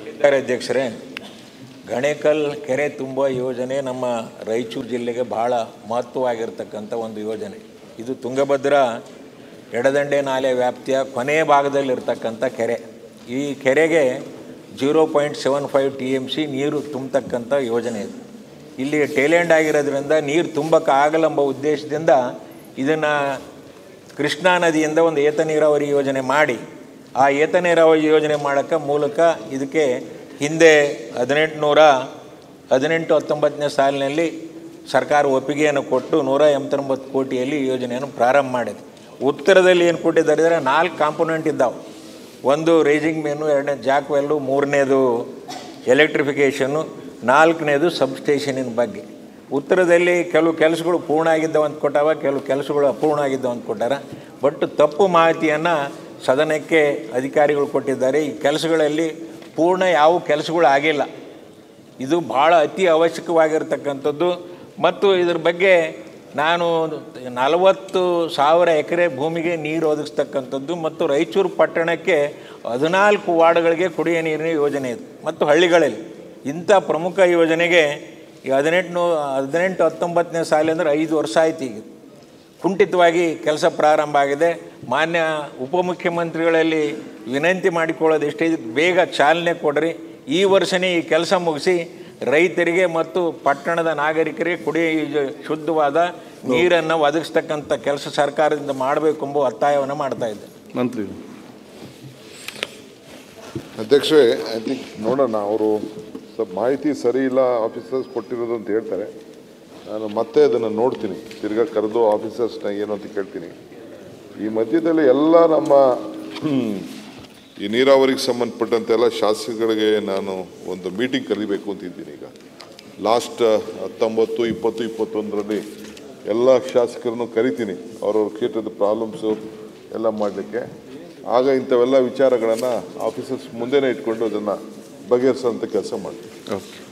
ಇದ್ದಾರೆ ಅಧ್ಯಕ್ಷರೇ ಗಣೇಕಲ್ ಕೆರೆ ತುಂಬುವ ಯೋಜನೆ ನಮ್ಮ ರಾಯಚೂರು ಜಿಲ್ಲೆಗೆ ಬಹಳ ಮಹತ್ವವಾಗಿರ್ತಕ್ಕಂಥ ಒಂದು ಯೋಜನೆ ಇದು ತುಂಗಭದ್ರಾ ಎಡದಂಡೆ ನಾಲೆ ವ್ಯಾಪ್ತಿಯ ಕೊನೆಯ ಭಾಗದಲ್ಲಿರ್ತಕ್ಕಂಥ ಕೆರೆ ಈ ಕೆರೆಗೆ zero point seven five T M C ನೀರು ತುಂಬತಕ್ಕಂಥ ಯೋಜನೆ ಇದು ಇಲ್ಲಿ ಟೇಲೆಂಡ್ ಆಗಿರೋದ್ರಿಂದ ನೀರು ತುಂಬಕ್ಕೆ ಆಗಲೆಂಬ ಉದ್ದೇಶದಿಂದ ಇದನ್ನು ಕೃಷ್ಣಾ ನದಿಯಿಂದ ಒಂದು ಏತ ನೀರಾವರಿ ಯೋಜನೆ ಮಾಡಿ ಆ ಏತ ನೀರಾವರಿ ಯೋಜನೆ ಮಾಡೋಕ್ಕೆ ಮೂಲಕ ಇದಕ್ಕೆ ಹಿಂದೆ ಹದಿನೆಂಟುನೂರ ಹದಿನೆಂಟು ಹತ್ತೊಂಬತ್ತನೇ ಸಾಲಿನಲ್ಲಿ ಸರ್ಕಾರ ಒಪ್ಪಿಗೆಯನ್ನು ಕೊಟ್ಟು ನೂರ ಎಂಬತ್ತೊಂಬತ್ತು ಕೋಟಿಯಲ್ಲಿ ಈ ಯೋಜನೆಯನ್ನು ಪ್ರಾರಂಭ ಮಾಡಿದೆ ಉತ್ತರದಲ್ಲಿ ಏನು ಕೊಟ್ಟಿದ್ದಾರೆ ಅಂದರೆ ನಾಲ್ಕು ಕಾಂಪೊನೆಂಟ್ ಇದ್ದಾವೆ ಒಂದು ರೇಜಿಂಗ್ ಮೇನು ಎರಡನೇ ಜಾಕ್ ವೆಲ್ಲು ಮೂರನೇದು ಎಲೆಕ್ಟ್ರಿಫಿಕೇಷನ್ನು ನಾಲ್ಕನೇದು ಸಬ್ಸ್ಟೇಷನಿನ ಬಗ್ಗೆ ಉತ್ತರದಲ್ಲಿ ಕೆಲವು ಕೆಲಸಗಳು ಪೂರ್ಣ ಆಗಿದ್ದವು ಅಂತ ಕೊಟ್ಟಾವ ಕೆಲವು ಕೆಲಸಗಳು ಅಪೂರ್ಣ ಆಗಿದ್ದವು ಅಂತ ಕೊಟ್ಟಾರ ಬಟ್ ತಪ್ಪು ಮಾಹಿತಿಯನ್ನು ಸದನಕ್ಕೆ ಅಧಿಕಾರಿಗಳು ಕೊಟ್ಟಿದ್ದಾರೆ ಈ ಕೆಲಸಗಳಲ್ಲಿ ಪೂರ್ಣ ಯಾವ ಕೆಲಸಗಳು ಆಗಿಲ್ಲ ಇದು ಭಾಳ ಅತಿ ಅವಶ್ಯಕವಾಗಿರ್ತಕ್ಕಂಥದ್ದು ಮತ್ತು ಇದ್ರ ಬಗ್ಗೆ ನಾನು ನಲವತ್ತು ಸಾವಿರ ಎಕರೆ ಭೂಮಿಗೆ ನೀರು ಒದಗಿಸ್ತಕ್ಕಂಥದ್ದು ಮತ್ತು ರಾಯಚೂರು ಪಟ್ಟಣಕ್ಕೆ ಹದಿನಾಲ್ಕು ವಾರ್ಡ್ಗಳಿಗೆ ಕುಡಿಯ ನೀರಿನ ಯೋಜನೆ ಇದೆ ಮತ್ತು ಹಳ್ಳಿಗಳಲ್ಲಿ ಇಂಥ ಪ್ರಮುಖ ಯೋಜನೆಗೆ ಈ ಹದಿನೆಂಟು ಹದಿನೆಂಟು ಹತ್ತೊಂಬತ್ತನೇ ಸಾಲ ಅಂದರೆ ಐದು ವರ್ಷ ಆಯ್ತು ಈಗ ಕುಂಠಿತವಾಗಿ ಕೆಲಸ ಪ್ರಾರಂಭ ಆಗಿದೆ ಮಾನ್ಯ ಉಪಮುಖ್ಯಮಂತ್ರಿಗಳಲ್ಲಿ ವಿನಂತಿ ಮಾಡಿಕೊಳ್ಳೋದು ಎಷ್ಟೇ ಇದಕ್ಕೆ ಬೇಗ ಚಾಲನೆ ಕೊಡ್ರಿ ಈ ವರ್ಷನೇ ಈ ಕೆಲಸ ಮುಗಿಸಿ ರೈತರಿಗೆ ಮತ್ತು ಪಟ್ಟಣದ ನಾಗರಿಕರಿಗೆ ಕುಡಿಯ ಶುದ್ಧವಾದ ನೀರನ್ನು ಒದಗಿಸ್ತಕ್ಕಂಥ ಕೆಲಸ ಸರ್ಕಾರದಿಂದ ಮಾಡಬೇಕು ಎಂಬ ಒತ್ತಾಯವನ್ನು ಮಾಡ್ತಾ ಇದ್ದೆ ಮಂತ್ರಿ ಅಧ್ಯಕ್ಷರೇ ಐ ಥಿಂಕ್ ನೋಡೋಣ ಅವರು ಸ್ವಲ್ಪ ಮಾಹಿತಿ ಸರಿ ಇಲ್ಲ ಆಫೀಸರ್ಸ್ ಕೊಟ್ಟಿರೋದು ಅಂತ ಹೇಳ್ತಾರೆ ನಾನು ಮತ್ತೆ ಅದನ್ನು ನೋಡ್ತೀನಿ ತಿರ್ಗಾ ಕರೆದು ಆಫೀಸರ್ಸ್ನ ಏನು ಅಂತ ಕೇಳ್ತೀನಿ ಈ ಮಧ್ಯದಲ್ಲಿ ಎಲ್ಲ ನಮ್ಮ ಹ್ಮ್, ಈ ನೀರಾವರಿಗೆ ಸಂಬಂಧಪಟ್ಟಂತೆ ಎಲ್ಲ ಶಾಸಕರಿಗೆ ನಾನು ಒಂದು ಮೀಟಿಂಗ್ ಕರಿಬೇಕು ಅಂತಿದ್ದೀನಿ ಈಗ ಲಾಸ್ಟ್ ಹತ್ತೊಂಬತ್ತು ಇಪ್ಪತ್ತು ಇಪ್ಪತ್ತೊಂದರಲ್ಲಿ ಎಲ್ಲ ಶಾಸಕರನ್ನು ಕರಿತೀನಿ ಅವ್ರವ್ರ ಕ್ಷೇತ್ರದ ಪ್ರಾಬ್ಲಮ್ಸು ಎಲ್ಲ ಮಾಡಲಿಕ್ಕೆ ಆಗ ಇಂಥವೆಲ್ಲ ವಿಚಾರಗಳನ್ನು ಆಫೀಸರ್ಸ್ ಮುಂದೆನೇ ಇಟ್ಕೊಂಡು ಅದನ್ನು ಬಗೆಹರಿಸೋಂಥ ಕೆಲಸ ಮಾಡ್ತೀನಿ ಓಕೆ